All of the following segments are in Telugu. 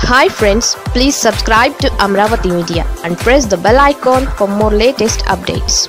hi friends please subscribe to Amaravati media and press the bell icon for more latest updates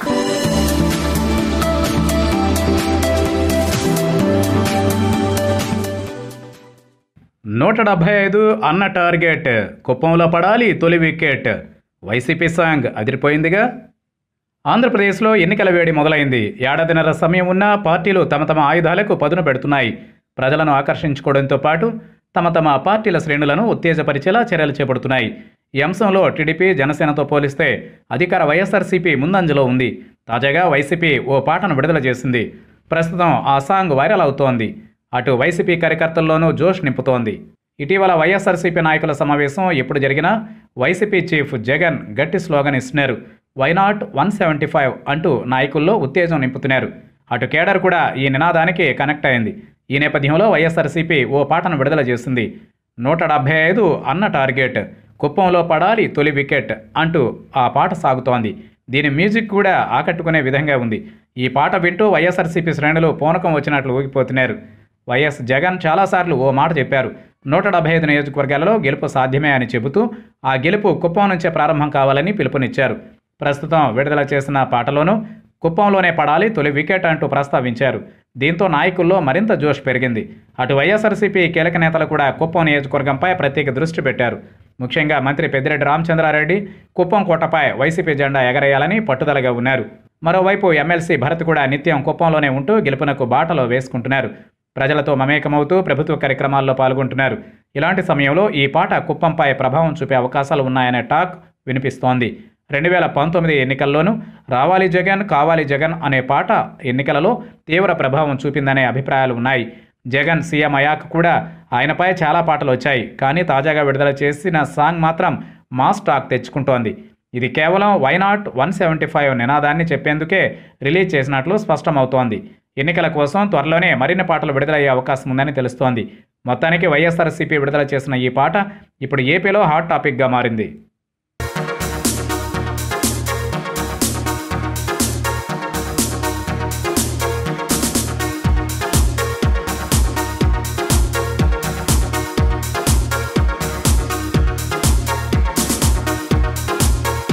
నూట డెబ్బై ఐదు అన్న టార్గెట్ కుప్పంలో పడాలి తొలి వికెట్ వైసీపీ సాంగ్ అదిరిపోయిందిగా ఆంధ్రప్రదేశ్లో ఎన్నికల వేడి మొదలైంది ఏడాదిన్నర సమయం ఉన్నా పార్టీలు తమ తమ ఆయుధాలకు పదును పెడుతున్నాయి ప్రజలను ఆకర్షించుకోవడంతో పాటు తమ తమ పార్టీల శ్రేణులను ఉత్తేజపరిచేలా చర్యలు చేపడుతున్నాయి ఈ అంశంలో టీడీపీ జనసేనతో పోలిస్తే అధికార వైఎస్ఆర్సీపీ ముందంజలో ఉంది తాజాగా వైసీపీ ఓ పాటను విడుదల చేసింది ప్రస్తుతం ఆ సాంగ్ వైరల్ అవుతోంది అటు వైసీపీ కార్యకర్తల్లోనూ జోష్ నింపుతోంది ఇటీవల వైఎస్ఆర్సీపీ నాయకుల సమావేశం ఎప్పుడు జరిగినా వైసీపీ చీఫ్ జగన్ గట్టి స్లోగన్ ఇస్తున్నారు వైనాట్ వన్ సెవెంటీ ఫైవ్ అంటూ నాయకుల్లో ఉత్తేజం నింపుతున్నారు అటు కేడర్ కూడా ఈ నినాదానికి కనెక్ట్ అయింది ఈ నేపథ్యంలో వైఎస్ఆర్సీపీ ఓ పాటను విడుదల చేసింది నూట డెబ్బై ఐదు అన్న టార్గెట్ కుప్పంలో పడాలి తొలి వికెట్ అంటూ ఆ పాట సాగుతోంది దీని మ్యూజిక్ కూడా ఆకట్టుకునే విధంగా ఉంది ఈ పాట వింటూ వైఎస్ఆర్సీపీ శ్రేణులు పూనకం వచ్చినట్లు ఊగిపోతున్నారు వైఎస్ జగన్ చాలాసార్లు ఓ మాట చెప్పారు నూట డెబ్బై ఐదు నియోజకవర్గాలలో గెలుపు సాధ్యమే అని చెబుతూ ఆ గెలుపు కుప్పం నుంచే ప్రారంభం కావాలని పిలుపునిచ్చారు ప్రస్తుతం విడుదల చేసిన పాటలోనూ కుప్పంలోనే పడాలి తొలి వికెట్ అంటూ ప్రస్తావించారు దీంతో నాయకుల్లో మరింత జోష్ పెరిగింది అటు వైఎస్ఆర్సీపీ కీలక నేతలు కూడా కుప్పం నియోజకవర్గంపై ప్రత్యేక దృష్టి పెట్టారు ముఖ్యంగా మంత్రి పెద్దిరెడ్డి రామచంద్రారెడ్డి కుప్పం కోటపై వైసీపీ జెండా ఎగరేయాలని పట్టుదలగా ఉన్నారు మరోవైపు ఎమ్మెల్సీ భరత్ కూడా నిత్యం కుప్పంలోనే ఉంటూ గెలుపునకు బాటలో వేసుకుంటున్నారు ప్రజలతో మమేకమవుతూ ప్రభుత్వ కార్యక్రమాల్లో పాల్గొంటున్నారు ఇలాంటి సమయంలో ఈ పాట కుప్పంపై ప్రభావం చూపే అవకాశాలు ఉన్నాయనే టాక్ వినిపిస్తోంది రెండు వేల పంతొమ్మిది ఎన్నికల్లోనూ రావాలి జగన్ కావాలి జగన్ అనే పాట ఎన్నికలలో తీవ్ర ప్రభావం చూపిందనే అభిప్రాయాలు ఉన్నాయి జగన్ సీఎం అయ్యాక కూడా ఆయనపై చాలా పాటలు వచ్చాయి కానీ తాజాగా విడుదల చేసిన సాంగ్ మాత్రం మాస్ టాక్ తెచ్చుకుంటోంది ఇది కేవలం వైనాట్ వన్ సెవెంటీ ఫైవ్ నినాదాన్ని చెప్పేందుకే రిలీజ్ చేసినట్లు స్పష్టమవుతోంది ఎన్నికల కోసం త్వరలోనే మరిన్ని పాటలు విడుదలయ్యే అవకాశం ఉందని తెలుస్తోంది మొత్తానికి వైఎస్ఆర్సీపీ విడుదల చేసిన ఈ పాట ఇప్పుడు ఏపీలో హాట్ టాపిక్గా మారింది